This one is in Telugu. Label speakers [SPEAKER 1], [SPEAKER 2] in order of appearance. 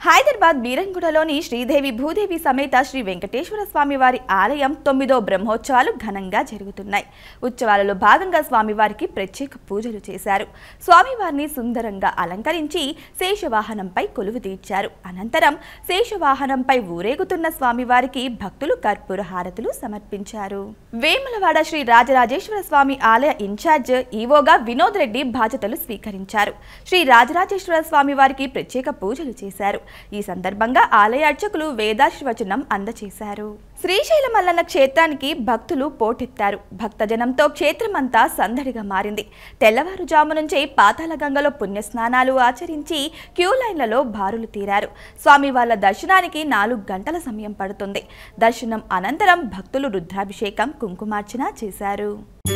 [SPEAKER 1] హైదరాబాద్ బీరంగూడలోని శ్రీదేవి భూదేవి సమేత శ్రీ వెంకటేశ్వర స్వామి వారి ఆలయం తొమ్మిదో బ్రహ్మోత్సవాలు ఘనంగా జరుగుతున్నాయి ఉత్సవాలలో భాగంగా స్వామివారికి ప్రత్యేక పూజలు చేశారు స్వామివారిని సుందరంగా అలంకరించి శేషవాహనంపై కొలువు తీర్చారు అనంతరం శేషవాహనంపై ఊరేగుతున్న స్వామివారికి భక్తులు కర్పూర హారతులు సమర్పించారు వేములవాడ శ్రీ రాజరాజేశ్వర స్వామి ఆలయ ఇన్ఛార్జ్ ఈవోగా వినోద్ రెడ్డి బాధ్యతలు స్వీకరించారు శ్రీ రాజరాజేశ్వర స్వామి వారికి ప్రత్యేక పూజలు చేశారు ఈ సందర్భంగా ఆలయ అర్చకులు వేదాశీర్వచనం అందచేశారు శ్రీశైల మల్లన్న క్షేత్రానికి భక్తులు పోటెత్తారు భక్తజనంతో క్షేత్రమంతా సందడిగా మారింది తెల్లవారుజాము నుంచే పాతాళ గంగలో పుణ్యస్నానాలు ఆచరించి క్యూ లైన్లలో బారులు తీరారు స్వామి వాళ్ళ దర్శనానికి నాలుగు గంటల సమయం పడుతుంది దర్శనం అనంతరం భక్తులు రుద్రాభిషేకం కుంకుమార్చన చేశారు